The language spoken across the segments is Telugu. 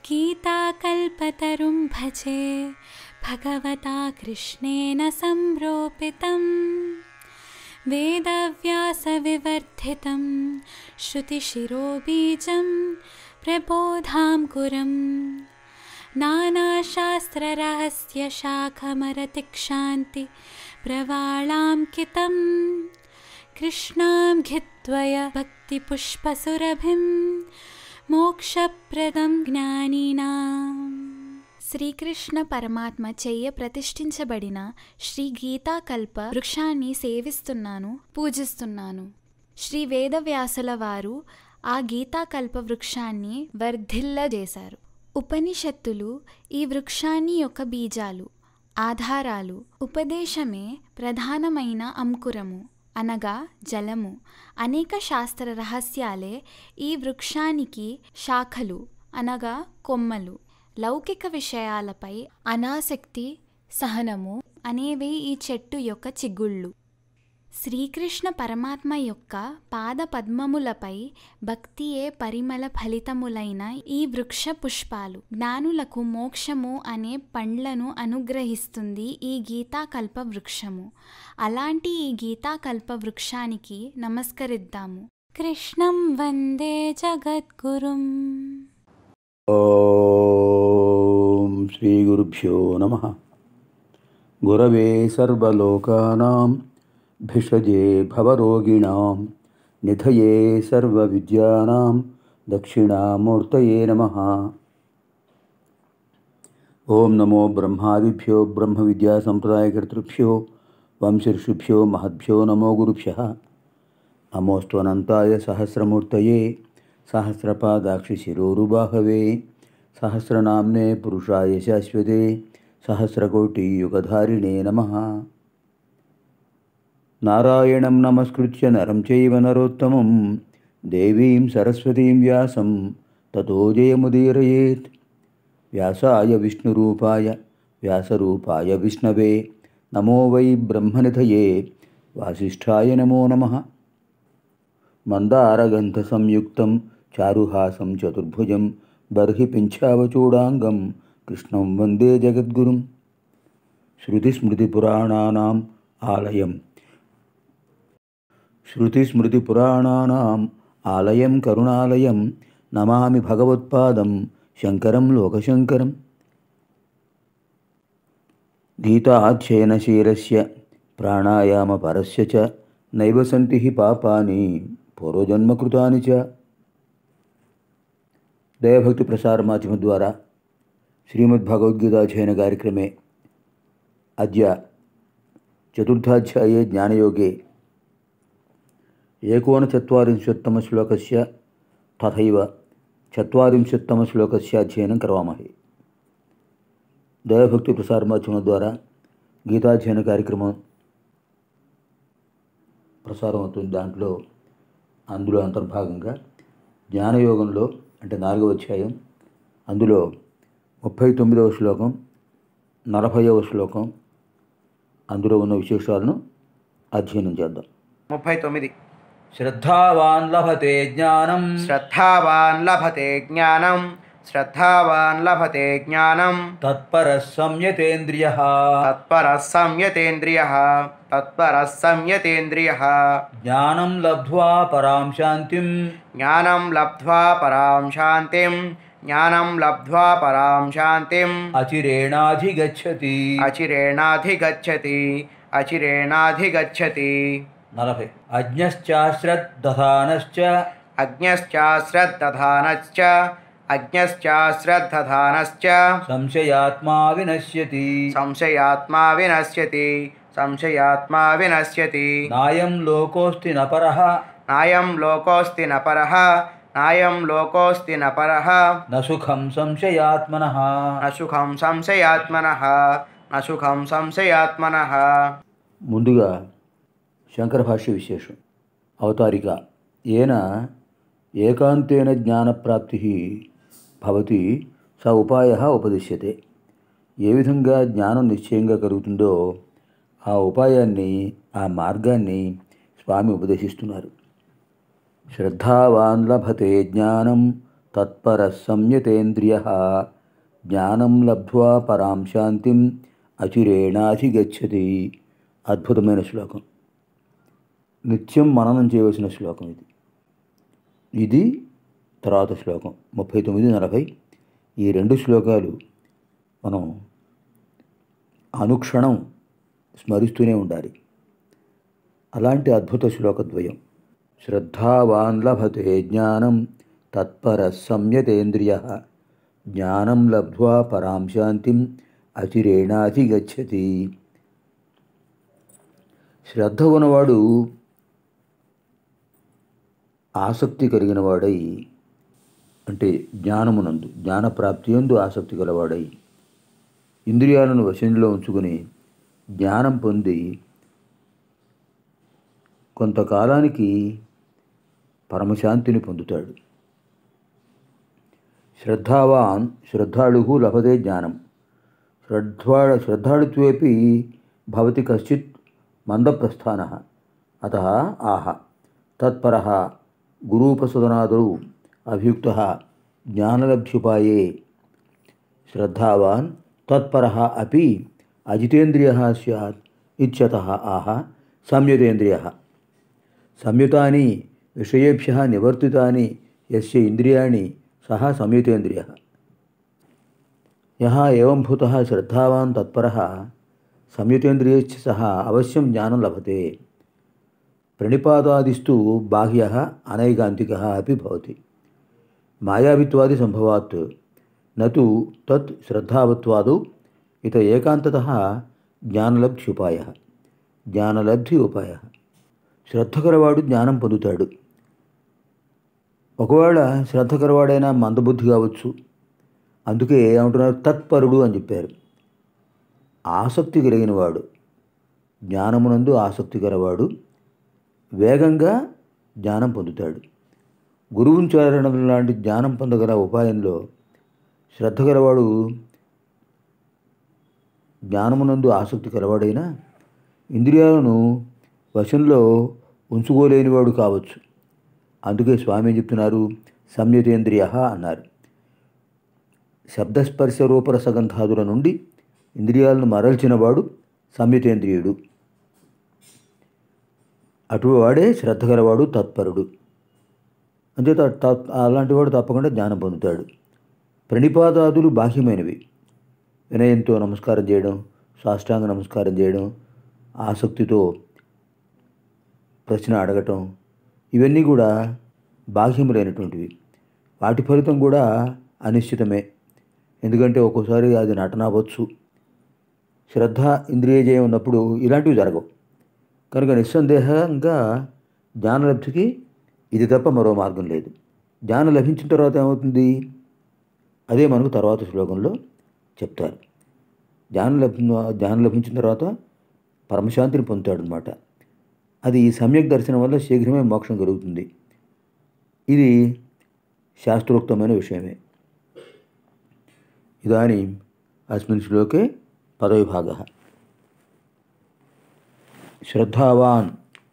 गीताकल्पतरुं भजे भगवता कृष्णेन संरोपितं वेदव्यासविवर्धितं श्रुतिशिरोबीजं प्रबोधाङ्कुरम् नानाशास्त्ररहस्यशाखमरतिक्षान्ति प्रवालाङ्कितं कृष्णां घित्वय भक्तिपुष्पसुरभिं మోక్షప్రదం జ్ఞానినా శ్రీకృష్ణ పరమాత్మ చెయ్య ప్రతిష్ఠించబడిన శ్రీ గీతాకల్ప వృక్షాన్ని సేవిస్తున్నాను పూజిస్తున్నాను శ్రీ వేదవ్యాసుల వారు ఆ గీతాకల్ప వృక్షాన్ని వర్ధిల్లజేశారు ఉపనిషత్తులు ఈ వృక్షాన్ని యొక్క బీజాలు ఆధారాలు ఉపదేశమే ప్రధానమైన అంకురము అనగా జలము అనేక శాస్త్ర రహస్యాలే ఈ వృక్షానికి శాఖలు అనగా కొమ్మలు లౌకిక విషయాలపై అనాసక్తి సహనము అనేవి ఈ చెట్టు యొక్క చిగుళ్ళు శ్రీకృష్ణ పరమాత్మ యొక్క పాద పద్మములపై భక్తియే పరిమళ ఫలితములైన ఈ వృక్ష పుష్పాలు జ్ఞానులకు మోక్షము అనే పండ్లను అనుగ్రహిస్తుంది ఈ గీతాకల్ప వృక్షము అలాంటి ఈ గీతాకల్ప వృక్షానికి నమస్కరిద్దాము కృష్ణం వందే జగద్గురుం ॐ श्रीगुरुभ्यो नमः गुरवे सर्वलोकानां भिषजे भवरोगिणां निधये सर्वविद्यानां दक्षिणामूर्तये नमः ॐ नमो ब्रह्मादिभ्यो ब्रह्मविद्यासम्प्रदायकर्तृभ्यो वंशऋषिभ्यो महद्भ्यो नमो गुरुभ्यः नमोऽस्त्वनन्ताय सहस्रमूर्तये सहस्रपादाक्षिशिरोरुबाहवे सहस्रनाम्ने पुरुषाय शाश्वते सहस्रकोटियुगधारिणे नमः नारायणं नमस्कृत्य नरं चैव नरोत्तमं देवीं सरस्वतीं व्यासं ततो जयमुदीरयेत् व्यासाय विष्णुरूपाय व्यासरूपाय विष्णवे नमो वै ब्रह्मनिधये वासिष्ठाय नमो नमः मन्दारगन्धसंयुक्तं चारुहासं चतुर्भुजं बर्हि पिञ्छावचूडाङ्गं कृष्णं वन्दे जगद्गुरुं श्रुतिस्मृतिपुराणानाम् आलयं श्रुतिस्मृतिपुराणानाम् आलयं करुणालयं नमामि भगवत्पादं शङ्करं लोकशङ्करम् गीताध्ययनशीलस्य प्राणायामपरस्य च नैव सन्ति हि पापानि పూర్వజన్మకృతాని చ దయభక్తి ప్రసార మాధ్యమ ద్వారా శ్రీమద్భగవద్గీతాధ్యయన కార్యక్రమే అద్య చతుర్థాధ్యాయే జ్ఞానయోగే ఏకోనచత్వరింశత్తమశ్లోకస్య తథైవ చత్వరింశత్తమశ్లోకస్య అధ్యయనం కరవామహే దయభక్తి ప్రసార మాధ్యమం ద్వారా గీతాధ్యయన కార్యక్రమం ప్రసారం అవుతుంది దాంట్లో అందులో అంతర్భాగంగా జ్ఞానయోగంలో అంటే నాలుగవ అధ్యాయం అందులో ముప్పై తొమ్మిదవ శ్లోకం నలభైవ శ్లోకం అందులో ఉన్న విశేషాలను అధ్యయనం చేద్దాం ముప్పై తొమ్మిది శ్రద్ధావాన్ లభతే జ్ఞానం శ్రద్ధావాన్ లభతే జ్ఞానం శ్రద్ధావాన్ లభతే జ్ఞానం తత్పర సంయతేంద్రియ తత్పర సంయతేంద్రియ తత్పర సంయతేంద్రియ జ్ఞానం లబ్ధ్వా పరాం శాంతిం జ్ఞానం లబ్ధ్వా పరాం శాంతిం జ్ఞానం లబ్ధ్వా పరాం శాంతిం అచిరేణాధిగచ్చతి అచిరేణాధిగచ్చతి అచిరేణాధిగచ్చతి నలభై అజ్ఞశ్చాశ్రద్దధానశ్చ అజ్ఞశ్చాశ్రద్దధానశ్చ అజ్ఞశ్చాశ్రద్దధానశ్చ సంశయాత్మా వినశ్యతి సంశయాత్మా వినశ్యతి సంశయాత్మా వినశ్యతి నాయం లోకోస్తి నపరః నాయం లోకోస్తి నపరః నాయం లోకోస్తి నపరః న సుఖం సంశయాత్మనః నసుఖం సంశయాత్మనః నసుఖం సంశయాత్మనః ముందుగా శంకర భాష్య విశేషం అవతారిక ఏన ఏకాంతేన జ్ఞానప్రాప్తి భవతి స ఉపాయ ఉపదిశ్యతే ఏ విధంగా జ్ఞానం నిశ్చయంగా కలుగుతుందో ఆ ఉపాయాన్ని ఆ మార్గాన్ని స్వామి ఉపదేశిస్తున్నారు శ్రద్ధావాన్ లభతే జ్ఞానం తత్పర సంయతేంద్రియ జ్ఞానం లబ్ధ్వా పరాం శాంతిం అచిరేణాధిగచ్చతి అద్భుతమైన శ్లోకం నిత్యం మననం చేయవలసిన శ్లోకం ఇది ఇది తర్వాత శ్లోకం ముప్పై తొమ్మిది నలభై ఈ రెండు శ్లోకాలు మనం అనుక్షణం స్మరిస్తూనే ఉండాలి అలాంటి అద్భుత శ్లోకద్వయం శ్రద్ధావాన్ లభతే జ్ఞానం తత్పర సంయతేంద్రియ జ్ఞానం లబ్ధ్వా పరాం శాంతిం అచిరేణాధిగచ్చతి శ్రద్ధ ఉన్నవాడు ఆసక్తి కలిగిన వాడై అంటే జ్ఞానమునందు జ్ఞానప్రాప్తి ఎందు ఆసక్తి గలవాడై ఇంద్రియాలను వశంలో ఉంచుకుని జ్ఞానం పొంది కొంతకాలానికి పరమశాంతిని పొందుతాడు శ్రద్ధావాన్ శ్రద్ధాళు లభతే జ్ఞానం శ్రద్ధా శ్రద్ధాళుత్వేపి భవతి కశ్చిత్ మందప్రస్థాన అత ఆహ తత్పర గురూపసదనాదౌ అభియుక్త జ్ఞానలబ్ధ్యుపాయే శ్రద్ధావాన్ తత్పర అపి అజితేంద్రియ స్యాత్ ఇత్యత ఆహ సంయుతేంద్రియ సంయుతాని విషయేభ్య నివర్తితాని యస్య ఇంద్రియాణి సహ సంయుతేంద్రియ యः एवं भूतः श्रद्धावान् तत्परः संयुतेन्द्रियश्च सः अवश्यं ज्ञानं लभते प्रणिपातादिस्तु बाह्यः अनैकान्तिकः अपि भवति मायावित्वादिसम्भवात् न तु तत् श्रद्धावत्वादौ इत एकान्ततः జ్ఞానలబ్ధ్యుపాయ జ్ఞానలబ్ధి ఉపాయ శ్రద్ధ కలవాడు జ్ఞానం పొందుతాడు ఒకవేళ శ్రద్ధ కలవాడైనా మందబుద్ధి కావచ్చు అందుకే ఏమంటున్నారు తత్పరుడు అని చెప్పారు ఆసక్తి కలిగిన వాడు జ్ఞానమునందు ఆసక్తి గలవాడు వేగంగా జ్ఞానం పొందుతాడు గురువుని చేరడం లాంటి జ్ఞానం పొందగల ఉపాయంలో శ్రద్ధ గలవాడు జ్ఞానమునందు ఆసక్తి కలవాడైనా ఇంద్రియాలను వశంలో ఉంచుకోలేనివాడు కావచ్చు అందుకే స్వామి ఏం చెప్తున్నారు సంయతేంద్రియ అన్నారు శబ్దస్పర్శ రూపరసగంధాదుల నుండి ఇంద్రియాలను మరల్చినవాడు సంయుతేంద్రియుడు అటువాడే శ్రద్ధ గలవాడు తత్పరుడు అంచేత త- అలాంటి వాడు తప్పకుండా జ్ఞానం పొందుతాడు ప్రణిపాదాదులు బాహ్యమైనవి వినయంతో నమస్కారం చేయడం సాష్టాంగ నమస్కారం చేయడం ఆసక్తితో ప్రశ్న అడగటం ఇవన్నీ కూడా బాహ్యములైనటువంటివి వాటి ఫలితం కూడా అనిశ్చితమే ఎందుకంటే ఒక్కోసారి అది నటన అవ్వచ్చు శ్రద్ధ ఇంద్రియజయం ఉన్నప్పుడు ఇలాంటివి జరగవు కనుక నిస్సందేహంగా జ్ఞానలబ్ధికి ఇది తప్ప మరో మార్గం లేదు జ్ఞానం లభించిన తర్వాత ఏమవుతుంది అదే మనకు తర్వాత శ్లోకంలో చెప్తారు జ్ఞానం లభి జ్ఞానం లభించిన తర్వాత పరమశాంతిని పొందుతాడనమాట అది ఈ సమ్యక్ దర్శనం వల్ల శీఘ్రమే మోక్షం కలుగుతుంది ఇది శాస్త్రోక్తమైన విషయమే ఇదాनीम् अस्मिन् श्लोके पदविभागः श्रद्धावान्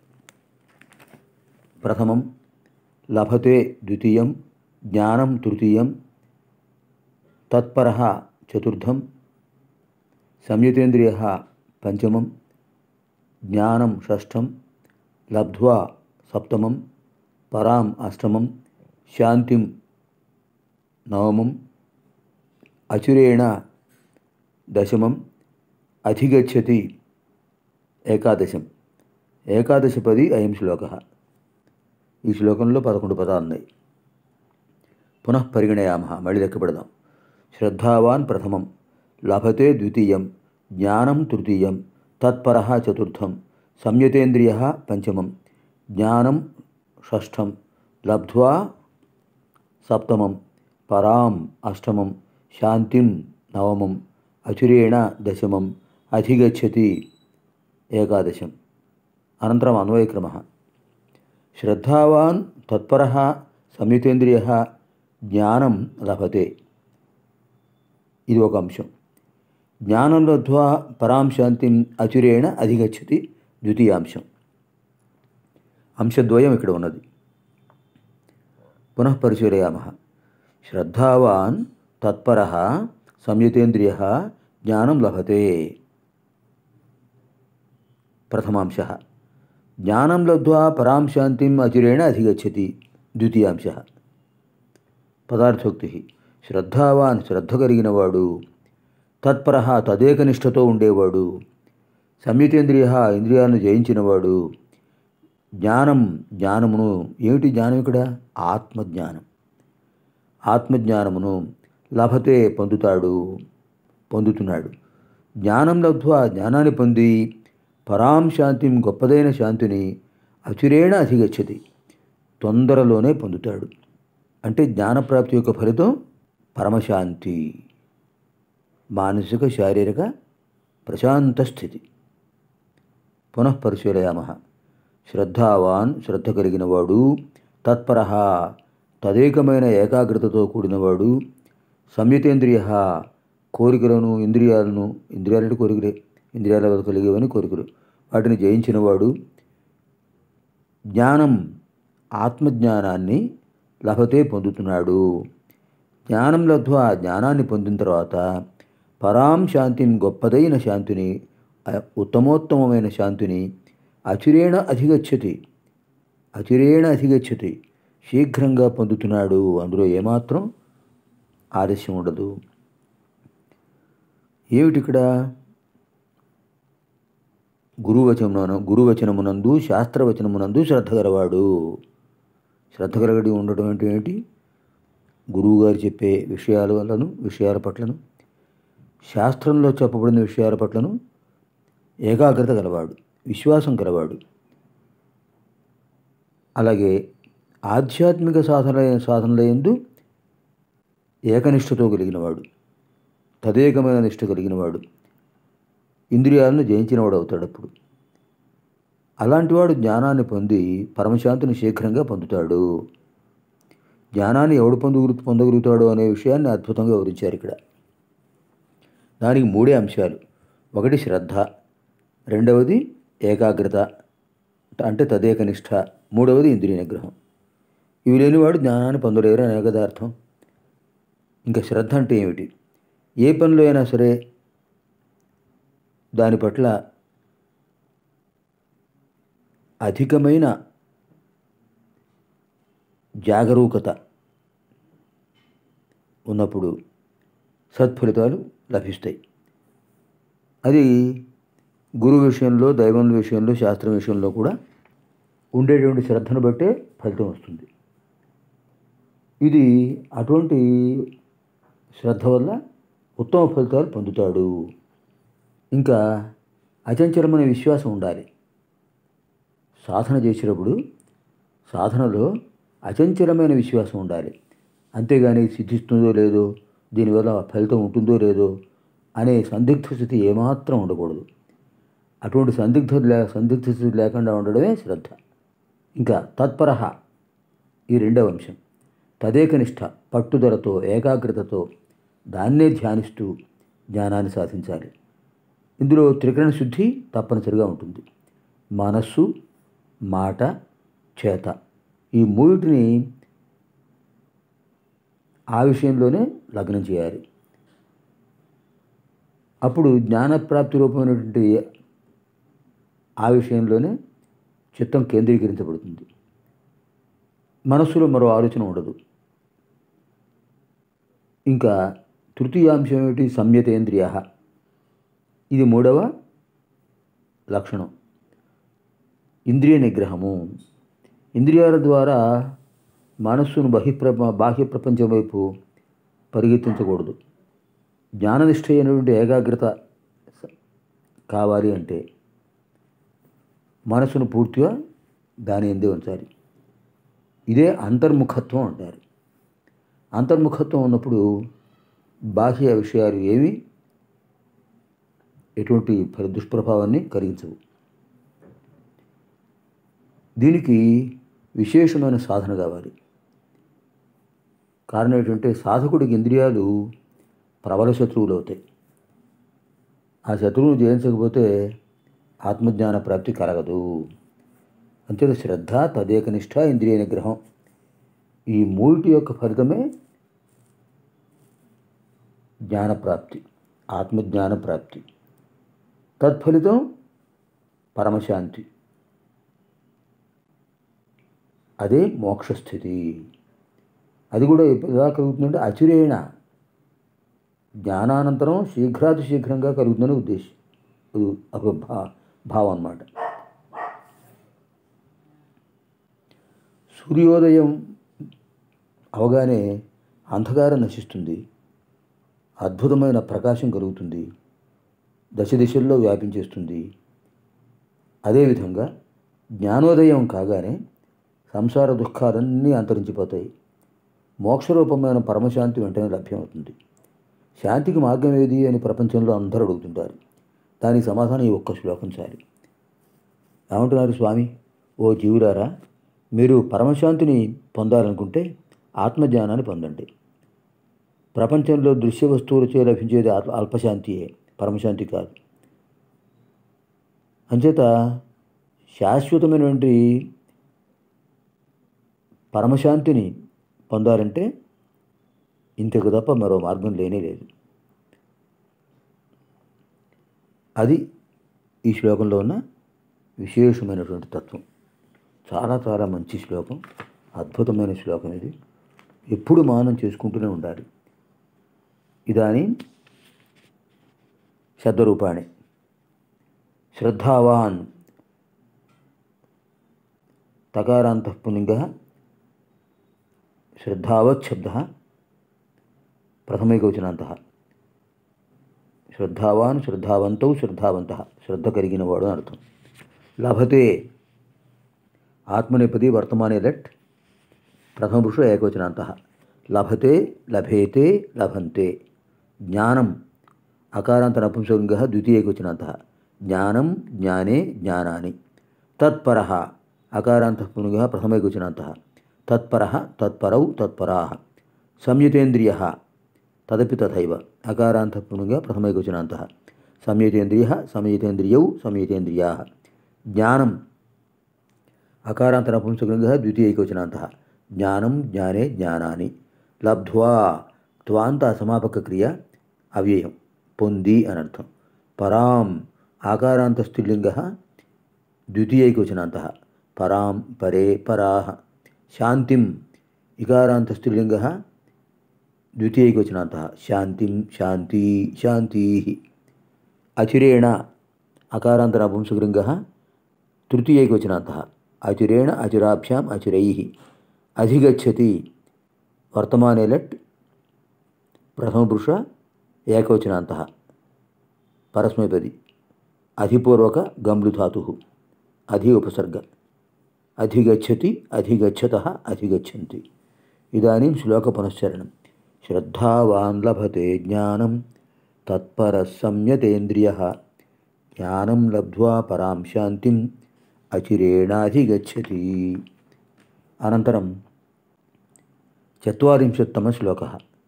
प्रथमं लभते द्वितीयं ज्ञानं तृतीयं तत्परः चतुर्थं संयतेन्द्रियः पञ्चमं ज्ञानं षष्ठं लब्ध्वा सप्तमं पराम् अष्टमं शान्तिं नवमं అచురేణ దశమం అధిగచ్చతి ఏకాదశం ఏకాదశపది అయం శ్లోక ఈ శ్లోకంలో పదకొండు పదాలు ఉన్నాయి పునః పరిగణయామ మళ్ళీ లెక్క పెడదాం శ్రద్ధావాన్ ప్రథమం లభతే ద్వితీయం జ్ఞానం తృతీయం తత్పర చతుర్థం సంయతేంద్రియ పంచమం జ్ఞానం షష్ఠం లబ్ధ్వా సప్తమం పరాం అష్టమం శాంతిం నవమం అచురేణ దశమం అధిగచ్చతి ఏకాదశం అనంతరం అన్వయక్రమ శ్రద్ధావాన్ తత్పర సంయుతేంద్రియ జ్ఞానం లభతే ఇది ఒక అంశం జ్ఞానం లబ్ధ్వా పరాం శాంతిం అచురేణ అధిగచ్చతి ద్వితీయాంశం అంశద్వయం ఇక్కడ ఉన్నది పునః పరిశీలయామ శ్రద్ధావాన్ తత్పర సంయుతేంద్రియ జ్ఞానం లభతే ప్రథమాంశ జ్ఞానం లబ్ధ్వా పరాం శాంతిం అచిరేణ అధిగచ్చతి ద్వితీయాంశ పదార్థోక్తి శ్రద్ధావాన్ శ్రద్ధ కలిగినవాడు తత్పర తదేకనిష్టతో ఉండేవాడు సంయుతేంద్రియ ఇంద్రియాలను జయించినవాడు జ్ఞానం జ్ఞానమును ఏమిటి జ్ఞానం ఇక్కడ ఆత్మజ్ఞానం ఆత్మజ్ఞానమును లభతే పొందుతాడు పొందుతున్నాడు జ్ఞానం లబ్ధ్వా జ్ఞానాన్ని పొంది పరాం శాంతిం గొప్పదైన శాంతిని అచిరేణ అధిగచ్చతి తొందరలోనే పొందుతాడు అంటే జ్ఞానప్రాప్తి యొక్క ఫలితం పరమశాంతి మానసిక శారీరక ప్రశాంత స్థితి పునః పరిశీలయామ శ్రద్ధావాన్ శ్రద్ధ కలిగినవాడు తత్పర తదేకమైన ఏకాగ్రతతో కూడినవాడు సంయుతేంద్రియ కోరికలను ఇంద్రియాలను ఇంద్రియాలంటే కోరికలే ఇంద్రియాల వల్ల కలిగేవని కోరికలు వాటిని జయించినవాడు జ్ఞానం ఆత్మజ్ఞానాన్ని లభతే పొందుతున్నాడు జ్ఞానం లబ్ధ్వా జ్ఞానాన్ని పొందిన తర్వాత పరాం శాంతిని గొప్పదైన శాంతిని అ- ఉత్తమోత్తమమైన శాంతిని అచిరేణ అధిగచ్చతి అచిరేణ అధిగచ్చతి శీఘ్రంగా పొందుతున్నాడు అందులో ఏమాత్రం ఆలస్యం ఉండదు ఏమిటి ఇక్కడ గురువచనమున గురువచనమునందు శాస్త్రవచనమునందు శ్రద్ధ గలవాడు శ్రద్ధ కలగడి ఉండటం అంటే ఏంటి గురువుగారు చెప్పే విషయాల వల్లను విషయాల పట్లను శాస్త్రంలో చెప్పబడిన విషయాల పట్లను ఏకాగ్రత గలవాడు విశ్వాసం గలవాడు అలాగే ఆధ్యాత్మిక సాధన సాధనల ఎందు ఏకనిష్టతో కలిగినవాడు తదేకమైన నిష్ట కలిగినవాడు ఇంద్రియాలను జయించినవాడు అవుతాడు అప్పుడు అలాంటివాడు జ్ఞానాన్ని పొంది పరమశాంతిని శీఘ్రంగా పొందుతాడు జ్ఞానాన్ని ఎవడు పొందగలు పొందగలుగుతాడు అనే విషయాన్ని అద్భుతంగా వివరించారు ఇక్కడ దానికి మూడే అంశాలు ఒకటి శ్రద్ధ రెండవది ఏకాగ్రత అంటే తదేకనిష్ట మూడవది ఇంద్రియ నిగ్రహం ఇవి లేనివాడు జ్ఞానాన్ని పొందలేరు అనే కదా అర్థం ఇంకా శ్రద్ధ అంటే ఏమిటి ఏ పనిలో అయినా సరే దాని పట్ల అధికమైన జాగరూకత ఉన్నప్పుడు సత్ఫలితాలు లభిస్తాయి అది గురు విషయంలో దైవం విషయంలో శాస్త్రం విషయంలో కూడా ఉండేటువంటి శ్రద్ధను బట్టే ఫలితం వస్తుంది ఇది అటువంటి శ్రద్ధ వల్ల ఉత్తమ ఫలితాలు పొందుతాడు ఇంకా అచంచలమైన విశ్వాసం ఉండాలి సాధన చేసేటప్పుడు సాధనలో అచంచలమైన విశ్వాసం ఉండాలి అంతేగాని సిద్ధిస్తుందో లేదో దీనివల్ల ఫలితం ఉంటుందో లేదో అనే సందిగ్ధ స్థితి ఏమాత్రం ఉండకూడదు అటువంటి సందిగ్ధ లే సందిగ్ధ స్థితి లేకుండా ఉండడమే శ్రద్ధ ఇంకా తత్పర ఈ రెండవ అంశం తదేకనిష్ట పట్టుదలతో ఏకాగ్రతతో దాన్నే ధ్యానిస్తూ జ్ఞానాన్ని సాధించాలి ఇందులో త్రికరణ శుద్ధి తప్పనిసరిగా ఉంటుంది మనస్సు మాట చేత ఈ మూడిటిని ఆ విషయంలోనే లగ్నం చేయాలి అప్పుడు జ్ఞానప్రాప్తి రూపమైనటువంటి ఆ విషయంలోనే చిత్తం కేంద్రీకరించబడుతుంది మనస్సులో మరో ఆలోచన ఉండదు ఇంకా తృతీయాంశం ఏమిటి సంయతేంద్రియ ఇది మూడవ లక్షణం ఇంద్రియ నిగ్రహము ఇంద్రియాల ద్వారా మనస్సును బహిప్రప బాహ్య ప్రపంచం వైపు పరిగెత్తించకూడదు జ్ఞాననిష్ట అయినటువంటి ఏకాగ్రత స- కావాలి అంటే మనసును పూర్తిగా దాని ఎందే ఉంచాలి ఇదే అంతర్ముఖత్వం అంటారు అంతర్ముఖత్వం ఉన్నప్పుడు బాహ్య విషయాలు ఏవి ఎటువంటి ఫలి- దుష్ప్రభావాన్ని కలిగించవు దీనికి విశేషమైన సాధన కావాలి కారణం ఏంటంటే సాధకుడికి ఇంద్రియాలు ప్రబల శత్రువులు అవుతాయి ఆ శత్రువును జయించకపోతే ఆత్మజ్ఞాన ప్రాప్తి కలగదు అంతేత శ్రద్ధ తదేకనిష్ట ఇంద్రియ నిగ్రహం ఈ మూడిటి యొక్క ఫలితమే జ్ఞానప్రాప్తి ఆత్మజ్ఞాన ప్రాప్తి తత్ఫలితం పరమశాంతి అదే మోక్షస్థితి అది కూడా ఎలా కలుగుతుందంటే అచిరేణ జ్ఞానానంతరం శీఘ్రాతి శీఘ్రంగా కలుగుతుందని ఉద్దేశం ఇది ఒక భా భావం అన్నమాట సూర్యోదయం అవగానే అంధకారం నశిస్తుంది అద్భుతమైన ప్రకాశం కలుగుతుంది దశ దిశల్లో వ్యాపించేస్తుంది అదేవిధంగా జ్ఞానోదయం కాగానే సంసార దుఃఖాలన్నీ అంతరించిపోతాయి మోక్షరూపమైన పరమశాంతి వెంటనే లభ్యమవుతుంది శాంతికి మార్గం ఏది అని ప్రపంచంలో అందరూ అడుగుతుంటారు దానికి సమాధానం ఈ ఒక్క శ్లోకం చాలు ఏమంటున్నారు స్వామి ఓ జీవులారా మీరు పరమశాంతిని పొందాలనుకుంటే ఆత్మజ్ఞానాన్ని పొందండి ప్రపంచంలో దృశ్య వస్తువులచే లభించేది ఆత్మ అల్పశాంతియే పరమశాంతి కాదు అంచేత శాశ్వతమైనటువంటి పరమశాంతిని పొందాలంటే ఇంతకు తప్ప మరో మార్గం లేనే లేదు అది ఈ శ్లోకంలో ఉన్న విశేషమైనటువంటి తత్వం చాలా చాలా మంచి శ్లోకం అద్భుతమైన శ్లోకం ఇది ఎప్పుడు మానం చేసుకుంటూనే ఉండాలి ఇదానీ శబ్దరూపాణి శ్రద్ధావాన్ తకారాంతః పులింగ శ్రద్ధావత్ శబ్ద ప్రథమైకవచనాంత శ్రద్ధావాన్ శ్రద్ధావంతౌ శ్రద్ధావంత శ్రద్ధ కలిగిన వాడు అని అర్థం లభతే ఆత్మనేపది వర్తమానే లట్ ప్రథమ పురుష ఏకవచనాంత లభతే లభేతే లభంతే జ్ఞానం అకారాంత నపుంసలింగ ద్వితీయకవచనాంత జ్ఞానం జ్ఞానే జ్ఞానాని తత్పర అకారాంత పునుగ ప్రథమైకవచనాంత తత్పర తత్పరౌ తత్పరా సంయుతేంద్రియ తదపి తథైవ అకారాంత పునుగ ప్రథమైకవచనాంత సంయుతేంద్రియ సంయుతేంద్రియౌ సంయుతేంద్రియా జ్ఞానం అకారాంత నపుంసకలింగ ద్వితీయకవచనాంత జ్ఞానం జ్ఞానే జ్ఞానాని లబ్ధ్వా త్వాంత అసమాపక క్రియ అవ్యయం పొంది అనర్థం పరాం ఆకారాంత స్త్రీలింగ ద్వితీయైకవచనాంత పరాం పరే పరాహ శాంతిం ఇకారాంత స్త్రీలింగ ద్వితీయైకవచనాంత శాంతిం శాంతి శాంతీ అచిరేణ అకారాంత నపుంసకలింగ తృతీయైకవచనాంత అచిరేణ అచిరాభ్యాం అచిరై అధిగచ్చతి వర్తమానే లట్ ప్రథమపురుష ఏకవచనాంత పరస్మైపది అధిపూర్వక గమ్లుధాతు అధి ఉపసర్గ అధిగచ్చతి అధిగచ్చత అధిగచ్చంతి ఇదానీం శ్లోక పునశ్చరణం శ్రద్ధావాన్ లభతే జ్ఞానం తత్పర సంయతేంద్రియ జ్ఞానం లబ్ధ్వా పరాం శాంతిం అచిరేణాధిగచ్చతి అనంతరం చత్వరింశత్తమ శ్లోక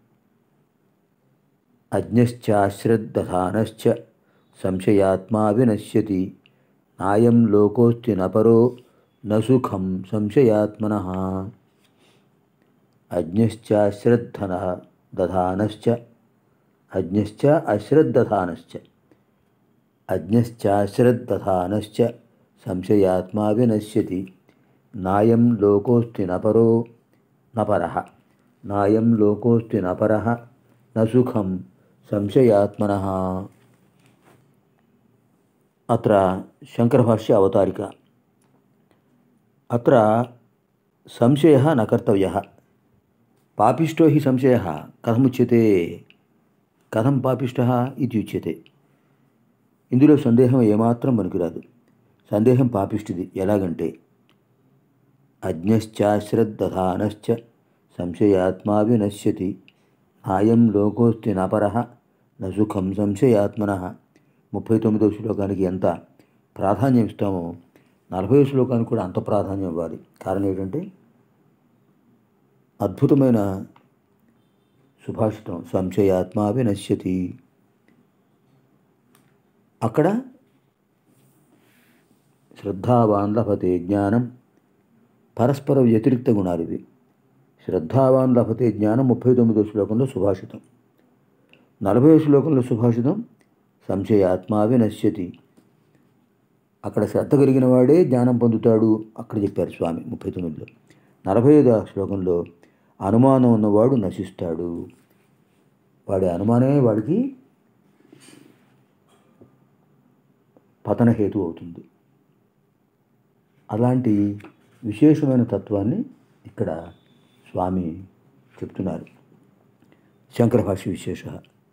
అజ్ఞశ్చాశ్రద్దధానశ్చ సంశయాత్మా వినశ్యతి నాయం లోకోస్తి నపరో న సుఖం సంశయాత్మన అజ్ఞశ్చాశ్రద్ధన దధానశ్చ అజ్ఞశ్చ అశ్రద్దధానశ్చ అజ్ఞశ్చాశ్రద్దధానశ్చ సంశయాత్మా వినశ్యతి నాయం లోకోస్తి నపరో నపరః నాయం లోకోస్తి నపరః న సుఖం సంశయాత్మనः అత్ర శంకరభాష్య అవతారిక అత్ర సంశయः न కర్తవ్యः పాపిష్టో హి సంశయः కథముచ్యతే కథం పాపిష్టः ఇది ఉచ్యతే ఇందులో సందేహం ఏమాత్రం పనికిరాదు సందేహం పాపిష్టిది ఎలాగంటే అజ్ఞశ్చాశ్రద్దధానశ్చ సంశయాత్మా వినశ్యతి నాయం లోకోస్తి నపరః న సుఖం సంశయాత్మన ముప్పై తొమ్మిదవ శ్లోకానికి ఎంత ప్రాధాన్యం ఇస్తామో నలభై శ్లోకానికి కూడా అంత ప్రాధాన్యం ఇవ్వాలి కారణం ఏంటంటే అద్భుతమైన సుభాషితం సంశయాత్మా వినశ్యతి అక్కడ శ్రద్ధావాన్ లభతే జ్ఞానం పరస్పర వ్యతిరిక్త గుణాలు ఇవి శ్రద్ధావాన్ లభతే జ్ఞానం ముప్పై తొమ్మిదో శ్లోకంలో సుభాషితం నలభై శ్లోకంలో సుభాషితం సంశయాత్మా వినశ్యతి అక్కడ శ్రద్ధ కలిగిన వాడే జ్ఞానం పొందుతాడు అక్కడ చెప్పారు స్వామి ముప్పై తొమ్మిదిలో నలభై ఐదో శ్లోకంలో అనుమానం ఉన్నవాడు నశిస్తాడు వాడి అనుమానమే వాడికి పతన హేతు అవుతుంది అలాంటి విశేషమైన తత్వాన్ని ఇక్కడ స్వామి చెప్తున్నారు శంకర భాష్య విశేష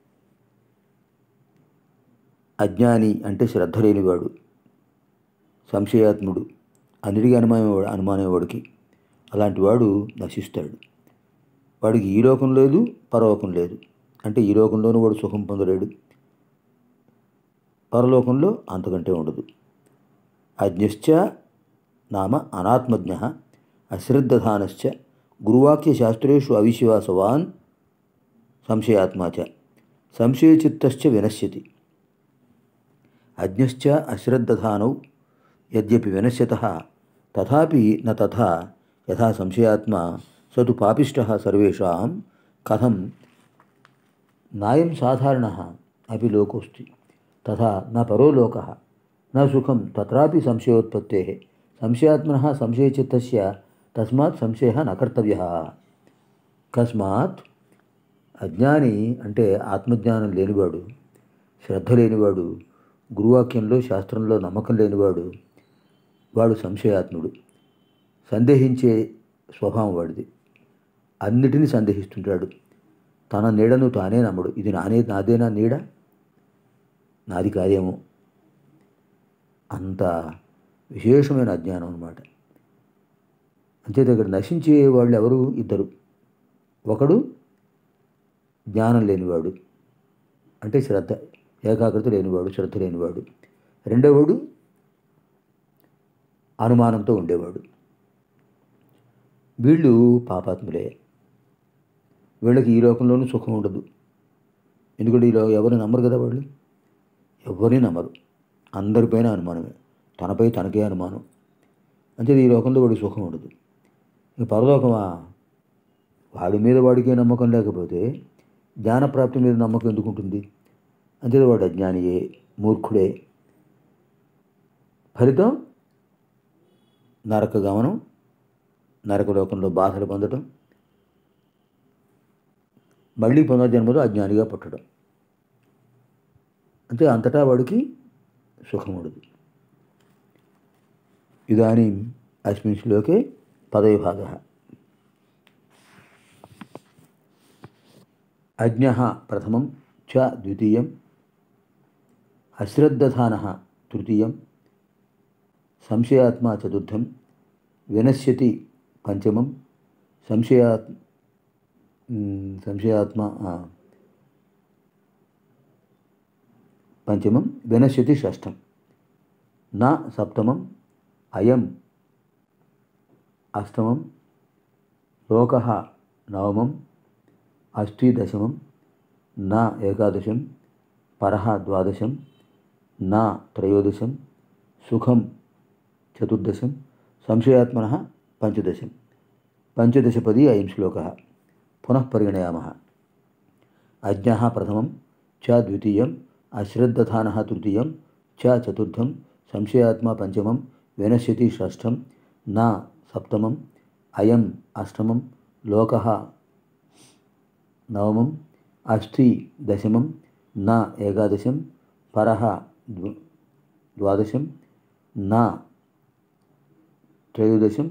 అజ్ఞాని అంటే శ్రద్ధ లేనివాడు సంశయాత్ముడు అన్నిటికీ అనుమానం అనుమానేవాడికి అలాంటి వాడు నశిస్తాడు వాడికి ఈ లోకం లేదు పరలోకం లేదు అంటే ఈ లోకంలోనూ వాడు సుఖం పొందలేడు పరలోకంలో అంతకంటే ఉండదు అజ్ఞశ్చ నామ అనాత్మజ్ఞ అశ్రద్ధధానశ్చ గురువాక్యశాస్త్రేషు అవిశ్వాసవాన్ సంశయాత్మా చ సంశయచిత్తశ్చ వినశ్యతి అజ్ఞశ్చ అశ్రద్ధధానౌ యద్యపి వినశ్యత తథాపి న తథా యథా సంశయాత్మ స తు పాపిష్ట సర్వేషాం కథం నాయం సాధారణ అపి లోకోస్తి తథా న పరో లోక న సుఖం తత్రాపి సంశయోత్పత్తే సంశయాత్మన సంశయచిత్తస్య తస్మాత్ సంశయ న కర్తవ్య అకస్మాత్ అజ్ఞాని అంటే ఆత్మజ్ఞానం లేనివాడు శ్రద్ధ లేనివాడు గురువాక్యంలో శాస్త్రంలో నమ్మకం లేనివాడు వాడు సంశయాత్ముడు సందేహించే స్వభావం వాడిది అన్నిటినీ సందేహిస్తుంటాడు తన నీడను తానే నమ్మడు ఇది నానే నాదేనా నీడ నాది కాదేమో అంత విశేషమైన అజ్ఞానం అన్నమాట అంచేత ఇక్కడ నశించే వాళ్ళు ఎవరు ఇద్దరు ఒకడు జ్ఞానం లేనివాడు అంటే శ్రద్ధ ఏకాగ్రత లేనివాడు శ్రద్ధ లేనివాడు రెండవడు అనుమానంతో ఉండేవాడు వీళ్ళు పాపాత్ములే వీళ్ళకి ఈ లోకంలోనూ సుఖం ఉండదు ఎందుకంటే ఈలో ఎవరు నమ్మరు కదా వాళ్ళు ఎవరిని నమ్మరు అందరిపైన అనుమానమే తనపై తనకే అనుమానం అంటే ఈ లోకంలో వాడికి సుఖం ఉండదు ఇంక పరలోకమా వాడి మీద వాడికే నమ్మకం లేకపోతే జ్ఞానప్రాప్తి మీద నమ్మకం ఎందుకు ఉంటుంది అంతే వాడు అజ్ఞానియే మూర్ఖుడే ఫలితం నరక గమనం నరకలోకంలో బాధలు పొందడం మళ్ళీ పునర్జన్మలో అజ్ఞానిగా పుట్టడం అంతే అంతటా వాడికి సుఖం ఉండదు ఇదానీం అస్మిన్ శ్లోకే పదవిభాగ అజ్ఞ ప్రథమం చ ద్వితీయం అశ్రద్ధధాన తృతీయం సంశయాత్మా చతుర్థం వినశ్యతి పంచమం సంశయాత్ మ్, సంశయాత్మ ఆ, పంచమం వినశ్యతి షష్టం నా సప్తమం అయం అష్టమం లోక నవమం అష్టి దశమం నా ఏకాదశం పరహ ద్వాదశం నా త్రయోదశం సుఖం చతుర్దశం సంశయాత్మన పంచదశం పంచదశపది అయం శ్లోక పునః పరిగణయామः అజ్ఞः ప్రథమం చ ద్వితీయం అశ్రద్ధధానः తృతీయం చ చతుర్థం సంశయాత్మా పంచమం వినశ్యతి షష్ఠం నా సప్తమం అయం అష్టమం లోకः నవమం అస్థి దశమం నా ఏకాదశం పరः ద్వ ద్వాదశం నా త్రయోదశం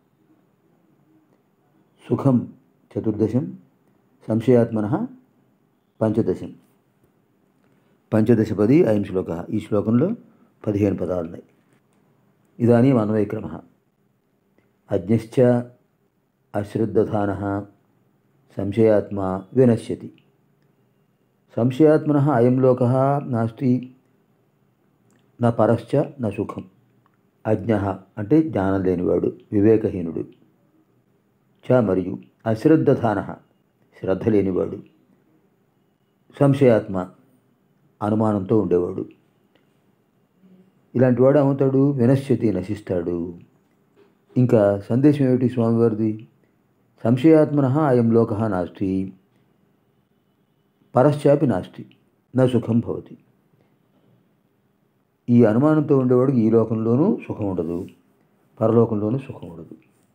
సుఖం చతుర్దశం సంశయాత్మన పంచదశం పంచదశపది అయం శ్లోక ఈ శ్లోకంలో పదిహేను పదాలు ఉన్నాయి ఇదానీం అన్వయక్రమ అజ్ఞశ్చ అశ్రద్ధధాన సంశయాత్మా వినశ్యతి సంశయాత్మన అయం లోక నాస్తి నా పరశ్చ నా సుఖం అజ్ఞ అంటే జ్ఞానం లేనివాడు వివేకహీనుడు చ మరియు అశ్రద్ధధాన శ్రద్ధ లేనివాడు సంశయాత్మ అనుమానంతో ఉండేవాడు ఇలాంటి వాడు ఏమవుతాడు వినశ్యతి నశిస్తాడు ఇంకా సందేశం ఏమిటి స్వామివారిది సంశయాత్మన అయం లోక నాస్తి పరశ్చాపి నాస్తి నా సుఖం భవతి ఈ అనుమానంతో ఉండేవాడికి ఈ లోకంలోనూ సుఖం ఉండదు పరలోకంలోనూ సుఖం ఉండదు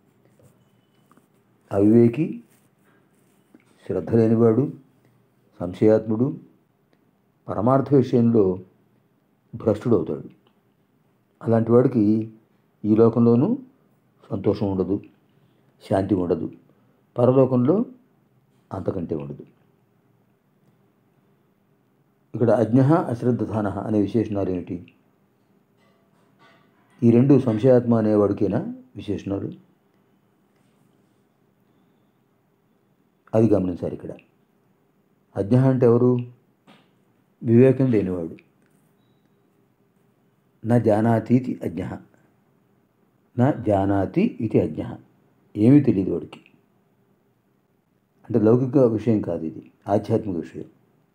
అవివేకి శ్రద్ధ లేనివాడు సంశయాత్ముడు పరమార్థ విషయంలో భ్రష్టుడు అవుతాడు అలాంటి వాడికి ఈ లోకంలోనూ సంతోషం ఉండదు శాంతి ఉండదు పరలోకంలో అంతకంటే ఉండదు ఇక్కడ అజ్ఞ అశ్రద్ధధాన అనే విశేషణాలు ఏమిటి ఈ రెండు సంశయాత్మ అనేవాడికేనా విశేషణాలు అది గమనించాలి ఇక్కడ అజ్ఞ అంటే ఎవరు వివేకం లేనివాడు నా జానాతీతి అజ్ఞ నా జానాతి ఇది అజ్ఞ ఏమీ తెలియదు వాడికి అంటే లౌకిక విషయం కాదు ఇది ఆధ్యాత్మిక విషయం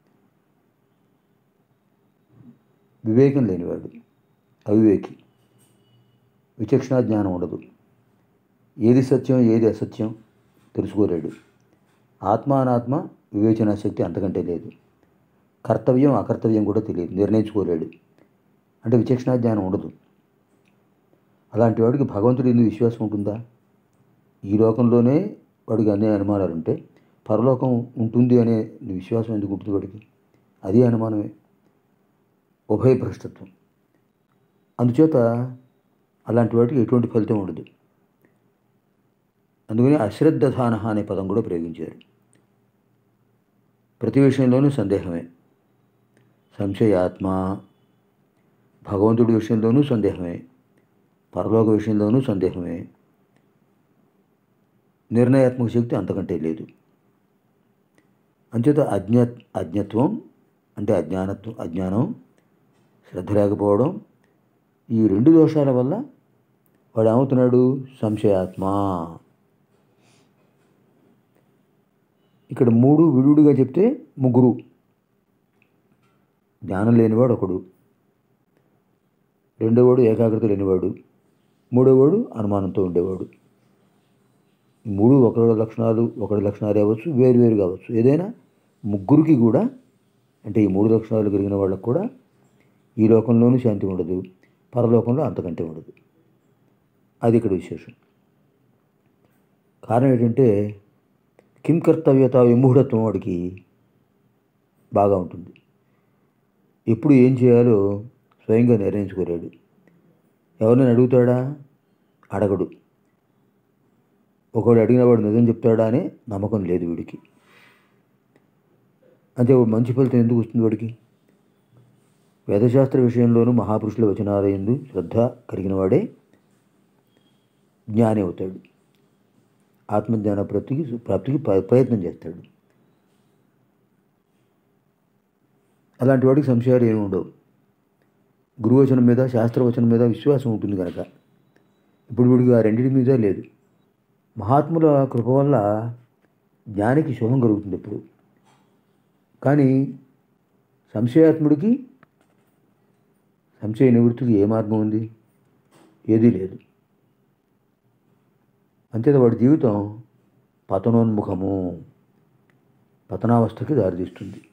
వివేకం లేనివాడు అవివేకి విచక్షణ జ్ఞానం ఉండదు ఏది సత్యం ఏది అసత్యం తెలుసుకోలేడు ఆత్మ అనాత్మ వివేచన శక్తి అంతకంటే లేదు కర్తవ్యం అకర్తవ్యం కూడా తెలియదు నిర్ణయించుకోలేడు అంటే విచక్షణ జ్ఞానం ఉండదు అలాంటి వాడికి భగవంతుడి ఎందుకు విశ్వాసం ఉంటుందా ఈ లోకంలోనే వాడికి అన్ని అనుమానాలు ఉంటే పరలోకం ఉంటుంది అనే విశ్వాసం ఎందుకు ఉంటుంది వాడికి అది అనుమానమే ఉభయ భ్రష్టత్వం అందుచేత అలాంటి వాటికి ఎటువంటి ఫలితం ఉండదు అందుకని అశ్రద్ధధాన అనే పదం కూడా ప్రయోగించారు ప్రతి విషయంలోనూ సందేహమే సంశయాత్మ భగవంతుడి విషయంలోనూ సందేహమే పరలోక విషయంలోనూ సందేహమే నిర్ణయాత్మక శక్తి అంతకంటే లేదు అంచేత అజ్ఞ అజ్ఞత్వం అంటే అజ్ఞానత్వం అజ్ఞానం శ్రద్ధ లేకపోవడం ఈ రెండు దోషాల వల్ల వాడు ఏమవుతున్నాడు సంశయాత్మ ఇక్కడ మూడు విడుడుగా చెప్తే ముగ్గురు జ్ఞానం లేనివాడు ఒకడు రెండోవాడు ఏకాగ్రత లేనివాడు మూడోవాడు అనుమానంతో ఉండేవాడు ఈ మూడు ఒకరి లక్షణాలు ఒకరి లక్షణాలు అవ్వచ్చు వేరు వేరు కావచ్చు ఏదైనా ముగ్గురికి కూడా అంటే ఈ మూడు లక్షణాలు కలిగిన వాళ్ళకు కూడా ఈ లోకంలోనూ శాంతి ఉండదు పరలోకంలో అంతకంటే ఉండదు అది ఇక్కడ విశేషం కారణం ఏంటంటే కిం కర్తవ్యత విమూఢత్వం వాడికి బాగా ఉంటుంది ఎప్పుడు ఏం చేయాలో స్వయంగా నిర్ణయించుకోలేడు ఎవరినైనా అడుగుతాడా అడగడు ఒకడు అడిగిన వాడు నిజం చెప్తాడా అనే నమ్మకం లేదు వీడికి అంటే వాడు మంచి ఫలితం ఎందుకు వస్తుంది వాడికి వేదశాస్త్ర విషయంలోనూ మహాపురుషుల వచనాలయందు శ్రద్ధ కలిగిన వాడే జ్ఞాని అవుతాడు ఆత్మజ్ఞాన ప్రాప్తికి ప్రాప్తికి ప్ర- ప్రయత్నం చేస్తాడు అలాంటి వాడికి సంశయాలు ఏమి ఉండవు గురువచనం మీద శాస్త్రవచనం మీద విశ్వాసం ఉంటుంది కనుక ఇప్పుడు వీడికి ఆ రెండింటి మీద లేదు మహాత్ముల కృప వల్ల జ్ఞానికి శుభం కలుగుతుంది ఎప్పుడు కానీ సంశయాత్ముడికి సంశయ నివృత్తికి ఏ మార్గం ఉంది ఏదీ లేదు అంతేత వాడి జీవితం పతనోన్ముఖము పతనావస్థకి దారితీస్తుంది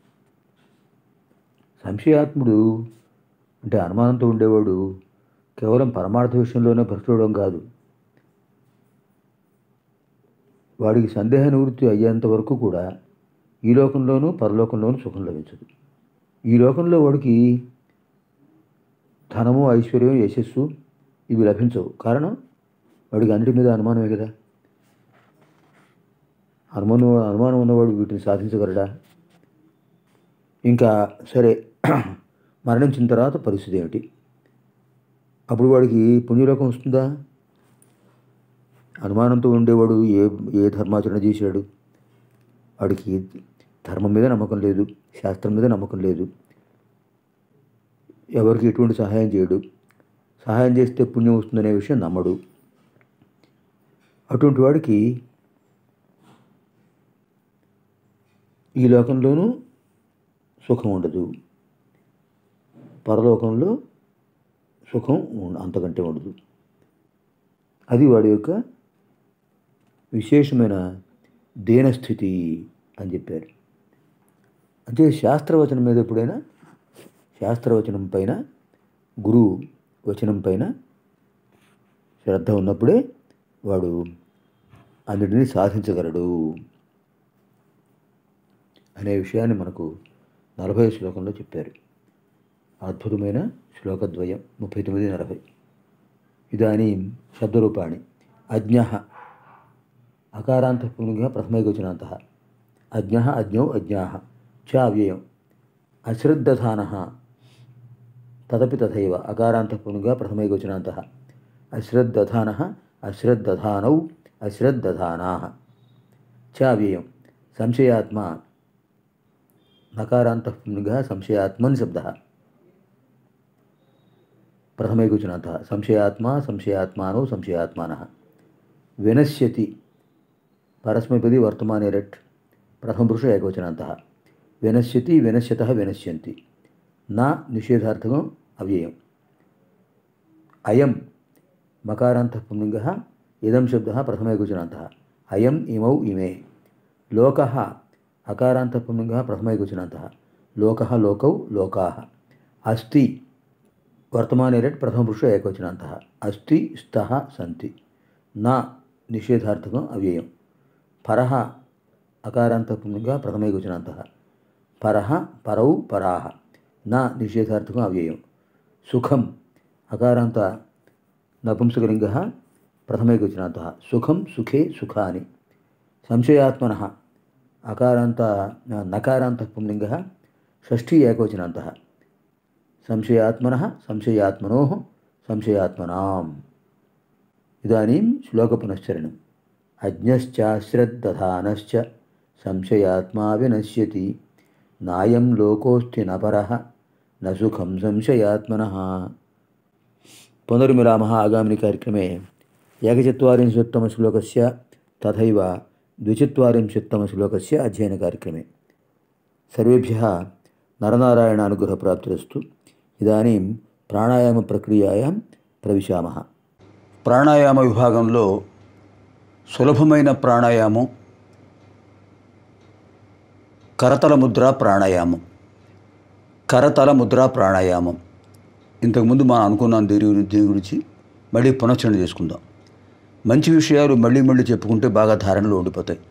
సంశయాత్ముడు అంటే అనుమానంతో ఉండేవాడు కేవలం పరమార్థ విషయంలోనే భ్రష్టవడం కాదు వాడికి సందేహ నివృత్తి అయ్యేంత వరకు కూడా ఈ లోకంలోనూ పరలోకంలోనూ సుఖం లభించదు ఈ లోకంలో వాడికి ధనము ఐశ్వర్యం యశస్సు ఇవి లభించవు కారణం వాడికి అన్నిటి మీద అనుమానమే కదా అనుమానం అనుమానం ఉన్నవాడు వీటిని సాధించగలడా ఇంకా సరే మరణించిన తర్వాత పరిస్థితి ఏమిటి అప్పుడు వాడికి పుణ్యలోకం వస్తుందా అనుమానంతో ఉండేవాడు ఏ ఏ ధర్మాచరణ చేశాడు వాడికి ధర్మం మీద నమ్మకం లేదు శాస్త్రం మీద నమ్మకం లేదు ఎవరికి ఎటువంటి సహాయం చేయడు సహాయం చేస్తే పుణ్యం వస్తుందనే విషయం నమ్మడు అటువంటి వాడికి ఈ లోకంలోనూ సుఖం ఉండదు పరలోకంలో సుఖం ఉం- అంతకంటే ఉండదు అది వాడి యొక్క విశేషమైన దీనస్థితి అని చెప్పారు అంటే శాస్త్రవచనం మీద ఎప్పుడైనా శాస్త్రవచనం పైన గురువు వచనం పైన శ్రద్ధ ఉన్నప్పుడే వాడు అన్నిటినీ సాధించగలడు అనే విషయాన్ని మనకు నలభై శ్లోకంలో చెప్పారు అద్భుతమైన శ్లోకద్వయం ముప్పై తొమ్మిది నలభై ఇదానీం శబ్దరూపాణి అజ్ఞ అకారాంత పుంగ ప్రథమైకవచనాంత అజ్ఞ అజ్ఞౌ అజ్ఞా చ అవ్యయం అశ్రద్ధధాన తదపి తథైవ అకారాంత పుంగ ప్రథమైకవచనాంత అశ్రద్ధధాన అశ్రద్ధధానౌ అశ్రద్ధధానా చ అవ్యయం సంశయాత్మ నకారాంత పుంగ సంశయాత్మన్ శబ్ద ప్రథమైకవచనాంత సంశయాత్మా సంశయాత్మానో సంశయాత్మానः వినశ్యతి పరస్మైపది వర్తమానే రెట్ ప్రథమపురుష ఏకవచనాంతः వినశ్యతి వినశ్యతः వినశ్యంతి నా నిషేధార్థకం అవ్యయం అయం మకారాంతః పుంలింగः ఇదం శబ్దः ప్రథమైకవచనాంతः అయం ఇమౌ ఇమే లోకः అకారాంతః పుంలింగः ప్రథమైకవచనాంతः లోకः లోకౌ లోకాः అస్తి వర్తమానే రెట్ ప్రథమపురుష ఏకవచనాంతः అస్తి స్తः సంతి నా నిషేధార్థకం అవ్యయం పరః అకారాంతపుంగా ప్రథమైకవచనాంతः పరః పరౌ పరాः నా నిషేధార్థకం అవ్యయం సుఖం అకారాంత నపుంసకలింగः ప్రథమైకవచనాంతः సుఖం సుఖే సుఖాని సంశయాత్మనः అకారాంత నకారాంత పుంలింగः షష్ఠీ ఏకవచనాంతः సంశయాత్మనः సంశయాత్మనోः సంశయాత్మనాం ఇదానీం శ్లోకపునశ్చరణం అజ్ఞశ్చాశ్రద్దధానశ్చ సంశయాత్మా వినశ్యతి నాయం లోకోస్తి నపరः न సుఖం సంశయాత్మనः పునర్మిలామः ఆగామిని కార్యక్రమే ఏకచత్వారింశత్తమశ్లోకस्य తథైవ ద్విచత్వారింశత్తమశ్లోకस्य అధ్యయనకార్యక్రమే సర్వేభ్యः నరనారాయణానుగ్రహప్రాప్తిరస్తు ఇదానీం ప్రాణాయామ ప్రక్రియాయాం ప్రవిశామः ప్రాణాయామ విభాగంలో సులభమైన ప్రాణాయామం కరతల ముద్ర ప్రాణాయామం కరతల ముద్ర ప్రాణాయామం ఇంతకుముందు మనం అనుకున్నాం దీని గురించి దీని గురించి మళ్ళీ పునశ్చరణ చేసుకుందాం మంచి విషయాలు మళ్ళీ మళ్ళీ చెప్పుకుంటే బాగా ధారణలో ఉండిపోతాయి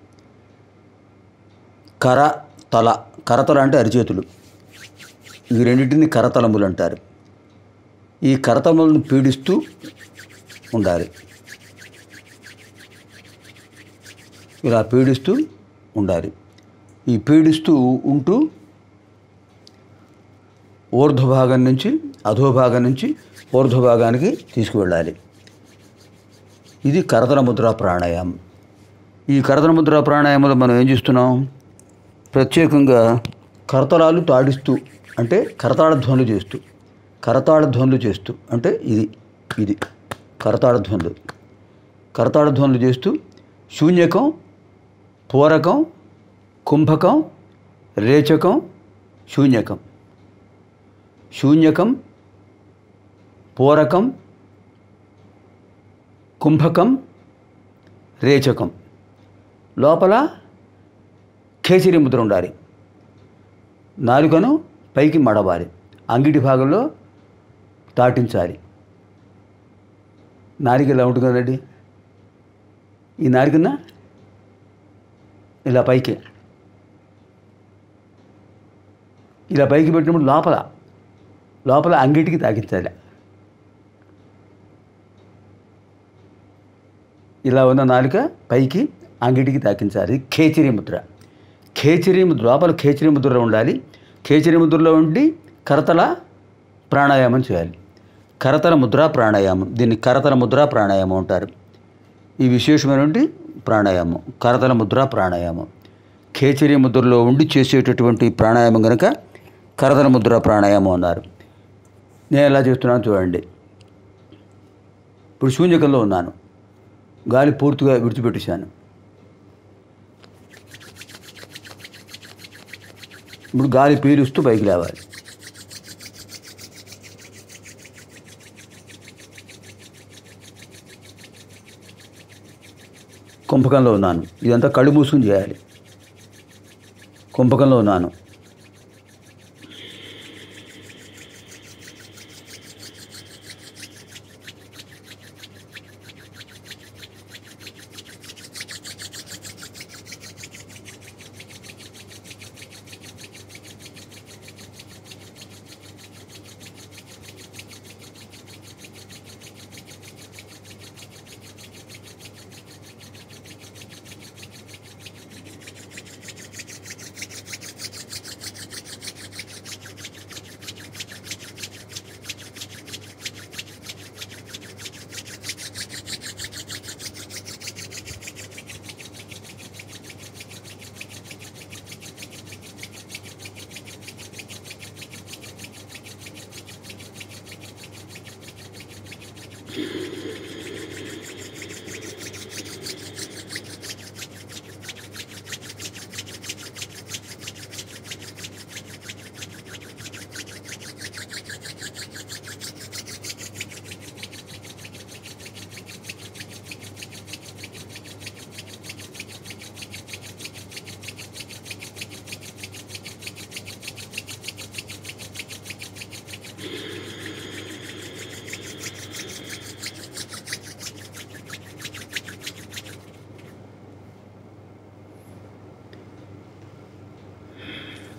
కర తల కరతల అంటే అరిచేతులు ఈ రెండింటిని కరతలములు అంటారు ఈ కరతలములను పీడిస్తూ ఉండాలి ఇలా పీడిస్తూ ఉండాలి ఈ పీడిస్తూ ఉంటూ ఊర్ధ్వభాగం నుంచి అధోభాగం నుంచి ఊర్ధ్వభాగానికి తీసుకువెళ్ళాలి ఇది కరతల ముద్ర ప్రాణాయామం ఈ కరతల ముద్ర ప్రాణాయామంలో మనం ఏం చేస్తున్నాం ప్రత్యేకంగా కరతలాలు తాడిస్తూ అంటే కరతాళ ధ్వనులు చేస్తూ కరతాళ ధ్వనులు చేస్తూ అంటే ఇది ఇది కరతాళ ధ్వనులు కరతాళ ధ్వనులు చేస్తూ శూన్యకం పూరకం కుంభకం రేచకం శూన్యకం శూన్యకం పూరకం కుంభకం రేచకం లోపల కేసరి ముద్ర ఉండాలి నాలుకను పైకి మడవాలి అంగిటి భాగంలో దాటించాలి నారిక ఇలా ఉంటుంది కదండి ఈ నారికన ఇలా పైకి ఇలా పైకి పెట్టినప్పుడు లోపల లోపల అంగిటికి తాకించాలి ఇలా ఉన్న నాలుక పైకి అంగిటికి తాకించాలి ఖేచరి ముద్ర ఖేచరి ముద్ర లోపల ఖేచరి ముద్రలో ఉండాలి ఖేచరి ముద్రలో ఉండి కరతల ప్రాణాయామం చేయాలి కరతల ముద్ర ప్రాణాయామం దీన్ని కరతల ముద్ర ప్రాణాయామం అంటారు ఈ విశేషమైనటువంటి ప్రాణాయామం కరతల ముద్ర ప్రాణాయామం ఖేచరి ముద్రలో ఉండి చేసేటటువంటి ప్రాణాయామం కనుక కరతల ముద్ర ప్రాణాయామం అన్నారు నేను ఎలా చేస్తున్నాను చూడండి ఇప్పుడు శూన్యకంలో ఉన్నాను గాలి పూర్తిగా విడిచిపెట్టేశాను ఇప్పుడు గాలి పీలుస్తూ పైకి లేవాలి కుంభకంలో ఉన్నాను ఇదంతా కళ్ళు మూసుకుని చేయాలి కుంభకంలో ఉన్నాను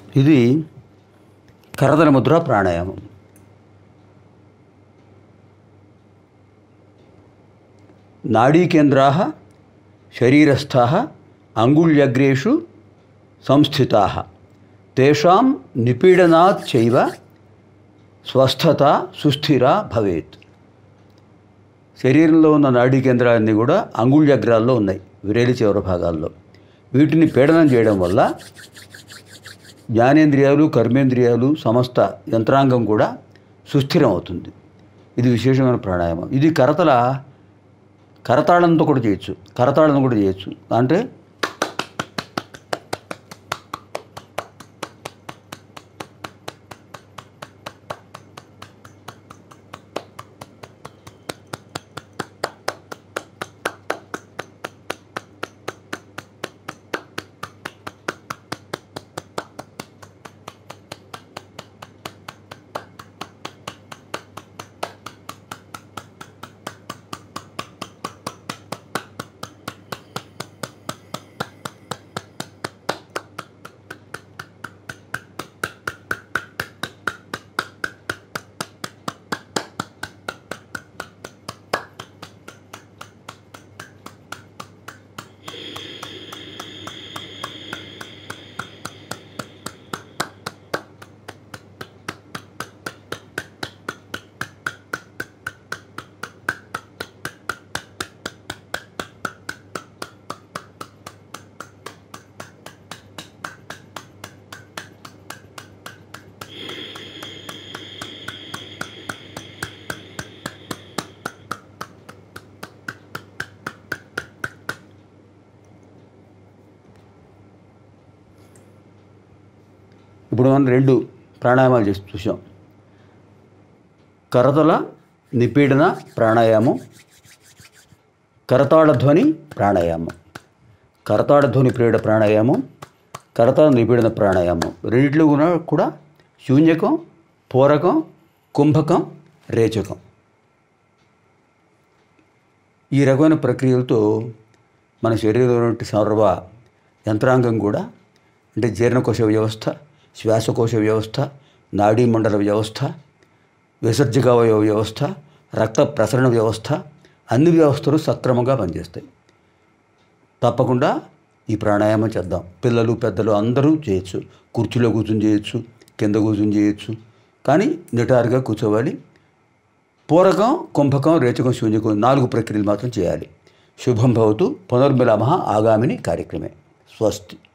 ఇది కరదల ముద్ర ప్రాణాయామం నాడీకేంద్రా శరీరస్థా అంగుళ్యగ్రేషు సంస్థితా తేషాం నిపీడనాత్ చైవ స్వస్థత సుస్థిర భవేత్ శరీరంలో ఉన్న నాడీ కేంద్రాలన్నీ కూడా అంగుళ్యగ్రాల్లో ఉన్నాయి విరేలి చివరి భాగాల్లో వీటిని పీడనం చేయడం వల్ల జ్ఞానేంద్రియాలు కర్మేంద్రియాలు సమస్త యంత్రాంగం కూడా సుస్థిరం అవుతుంది ఇది విశేషమైన ప్రాణాయామం ఇది కరతల కరతాళంతో కూడా చేయొచ్చు కరతాళం కూడా చేయొచ్చు అంటే ఇప్పుడు మనం రెండు ప్రాణాయామాలు చేసి చూసాం కరతల నిపీడన ప్రాణాయామం కరతాళ ధ్వని ప్రాణాయామం కరతాళ ధ్వని పీడ ప్రాణాయామం కరతాళ నిపీడన ప్రాణాయామం రెండిట్లో కూడా కూడా శూన్యకం పూరకం కుంభకం రేచకం ఈ రకమైన ప్రక్రియలతో మన శరీరంలో సర్వ యంత్రాంగం కూడా అంటే జీర్ణకోశ వ్యవస్థ శ్వాసకోశ వ్యవస్థ నాడీ మండల వ్యవస్థ విసర్జకావయవ వ్యవస్థ రక్త ప్రసరణ వ్యవస్థ అన్ని వ్యవస్థలు సక్రమంగా పనిచేస్తాయి తప్పకుండా ఈ ప్రాణాయామం చేద్దాం పిల్లలు పెద్దలు అందరూ చేయొచ్చు కుర్చీలో కూర్చుని చేయొచ్చు కింద కూర్చుని చేయొచ్చు కానీ నిటారుగా కూర్చోవాలి పూరకం కుంభకం రేచకం శూన్యకం నాలుగు ప్రక్రియలు మాత్రం చేయాలి శుభం భవతు పునర్మిలామహ ఆగామిని కార్యక్రమే స్వస్తి